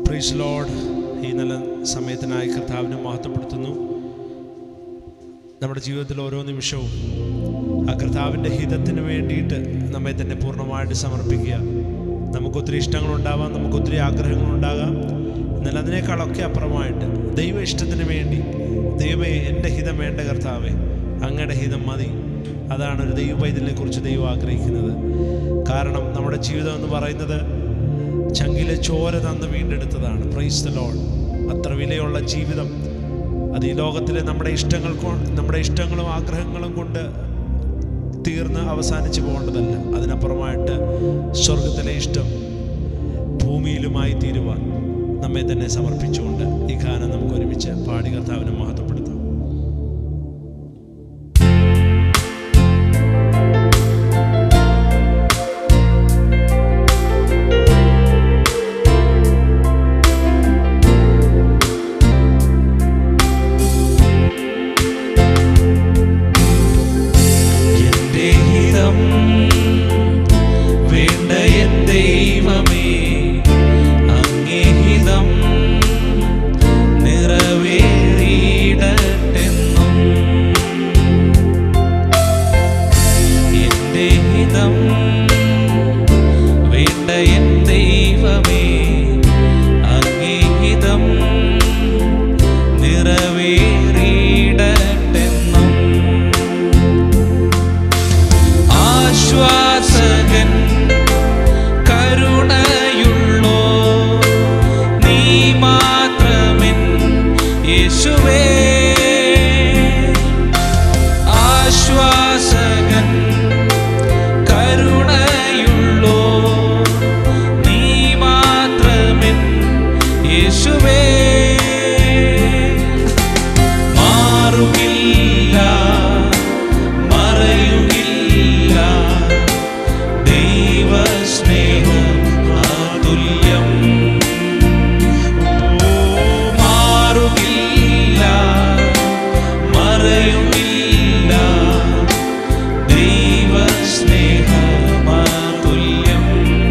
price load ഈ നല്ല സമയത്തിനായി കർത്താവിനെ മഹത്വപ്പെടുത്തുന്നു നമ്മുടെ ജീവിതത്തിൽ ഓരോ നിമിഷവും ആ കർത്താവിൻ്റെ ഹിതത്തിന് വേണ്ടിയിട്ട് നമ്മെ തന്നെ പൂർണ്ണമായിട്ട് സമർപ്പിക്കുക നമുക്ക് ഒത്തിരി ഇഷ്ടങ്ങളുണ്ടാവാം നമുക്ക് ഒത്തിരി ആഗ്രഹങ്ങളുണ്ടാകാം എന്നാൽ അതിനേക്കാളൊക്കെ അപ്പുറമായിട്ട് ദൈവ ഇഷ്ടത്തിന് വേണ്ടി ദൈവമേ എൻ്റെ ഹിതം വേണ്ട കർത്താവേ അങ്ങയുടെ ഹിതം മതി അതാണ് ഒരു ദൈവ പൈതലിനെ കുറിച്ച് ദൈവം ആഗ്രഹിക്കുന്നത് കാരണം നമ്മുടെ ജീവിതം എന്ന് പറയുന്നത് ചങ്കിലെ ചോര തന്ന് വീണ്ടെടുത്തതാണ് പ്രൈസ് ദ ലോഡ് അത്ര വിലയുള്ള ജീവിതം അത് ഈ ലോകത്തിലെ നമ്മുടെ ഇഷ്ടങ്ങൾ കൊ- നമ്മുടെ ഇഷ്ടങ്ങളും ആഗ്രഹങ്ങളും കൊണ്ട് തീർന്ന് അവസാനിച്ചു പോകേണ്ടതല്ല അതിനപ്പുറമായിട്ട് സ്വർഗത്തിലെ ഇഷ്ടം ഭൂമിയിലുമായി തീരുവാൻ നമ്മെ തന്നെ സമർപ്പിച്ചുകൊണ്ട് ഈ ഗാനം നമുക്ക് ഒരുമിച്ച് പാടി കർത്താവിനെ മഹത്വപ്പെടുത്താം എന്റെ ഹിതം വേണ്ട എൻ ദൈവമേ അങ്ങേ ഹിതം നിറവേറിയിടട്ടെന്നും എന്റെ ഹിതം വേണ്ട എൻ ദൈവമേ അങ്ങേ ഹിതം നിറവേറിയിടട്ടെന്നും ആശ്വാസകൻ കരുണയുള്ളോ നീ മാത്രമെൻ യേശുവേ ആശ്വാസകൻ കരുണയുള്ളോ നീ മാത്രമെൻ യേശുവേ മാറുകില്ല മറയുകില്ല ദൈവസ്നേഹം അതുല്യം ഓ, മാറുകില്ല മറയുകില്ല ദൈവസ്നേഹം അതുല്യം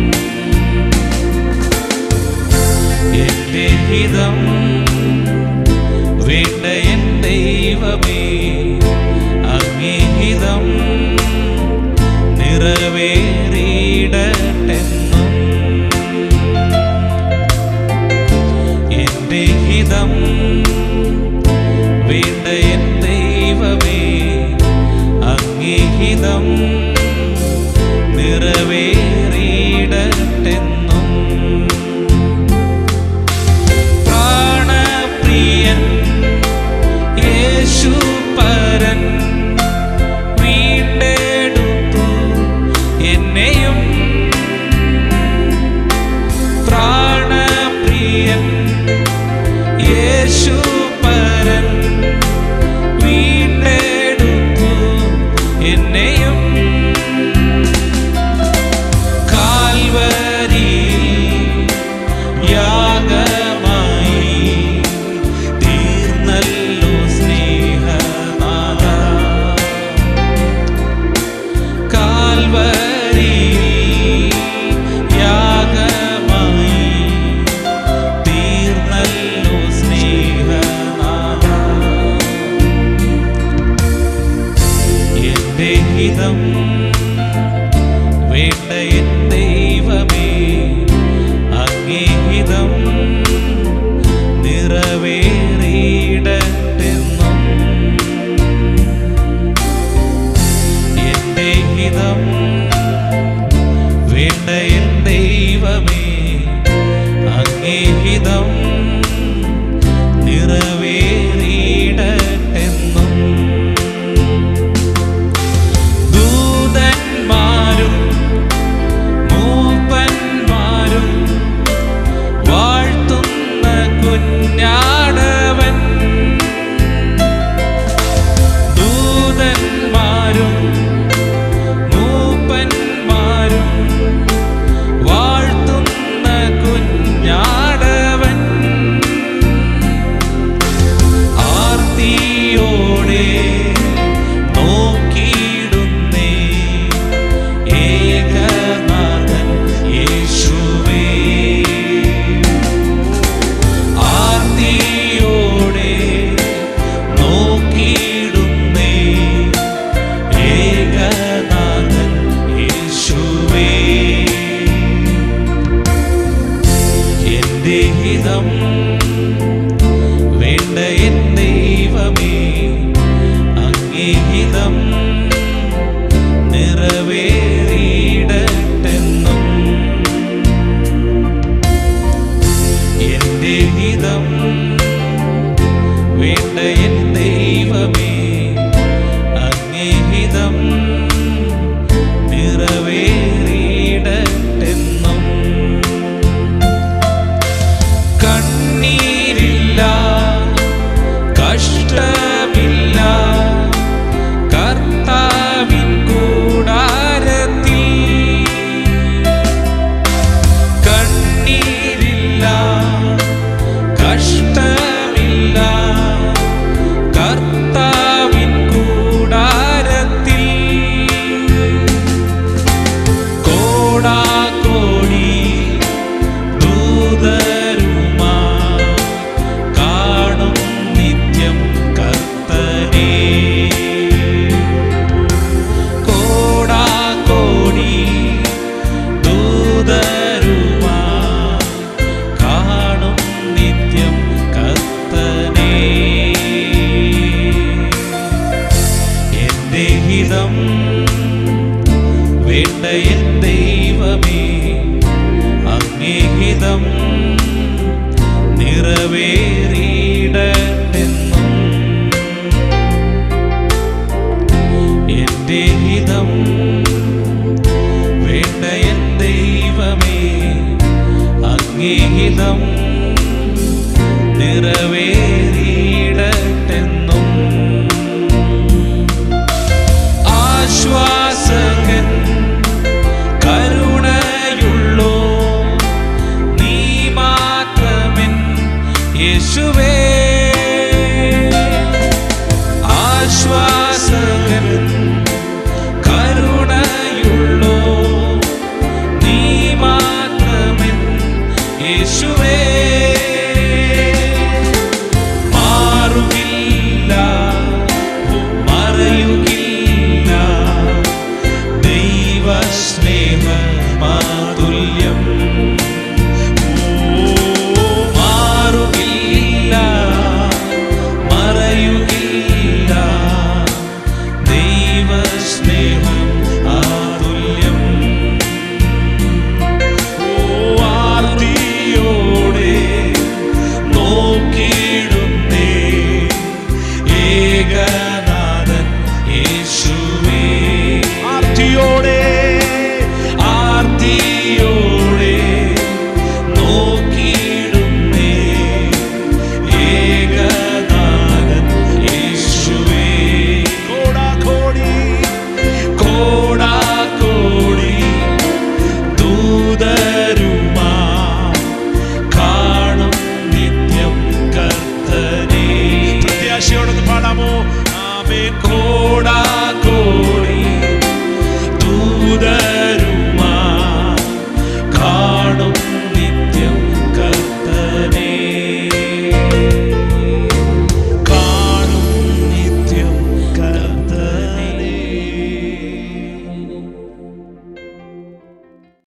എന്റെ ഹിതം വേണ്ട എൻ ദൈവമേ അങ്ങേ ഹിതം നിറവേറിയിടട്ടെന്നും എന്റെ ഹിതം വേണ്ട എൻ ദൈവമേ അങ്ങേ ഹിതം നിറവേറിയിടട്ടെന്നും പ്രാണപ്രിയൻ യേശു എന്റെ ഹിതം വേണ്ട എൻ ദൈവമേ അങ്ങേ ഹിതം നിറവേറിയിടട്ടെന്നും എന്റെ ഹിതം വേണ്ട എൻ ദൈവമേ അങ്ങേ ഹിതം നിറവേറിയിടട്ടെന്നും കണ്ണീരില്ല കഷ്ടമില്ല കർത്താവിൻ കൂടാരത്തിൽ കണ്ണീരില്ല കഷ്ടമില്ല കർത്താവിൻ കൂടാരത്തിൽ കോടാകോടി ദൂതരുമാ കാണും നിത്യം കർത്തനെ കോടാകോടി ദൂതരുമാ കാണും നിത്യം കർത്തനെ എന്റെ ഹിതം വേണ്ട എൻ ദൈവമേ അങ്ങേ ഹിതം നിറവേറിയിടട്ടെന്നും എന്റെ ഹിതം വേണ്ട എൻ ദൈവമേ അങ്ങേ ഹിതം നിറവേറിയിടട്ടെന്നും ആശ്വാസകൻ കരുണയുള്ളോ നീ മാത്രമെൻ യേശുവേ ആശ്വാസകൻ കരുണയുള്ളോ നീ മാത്രമെൻ യേശുവേ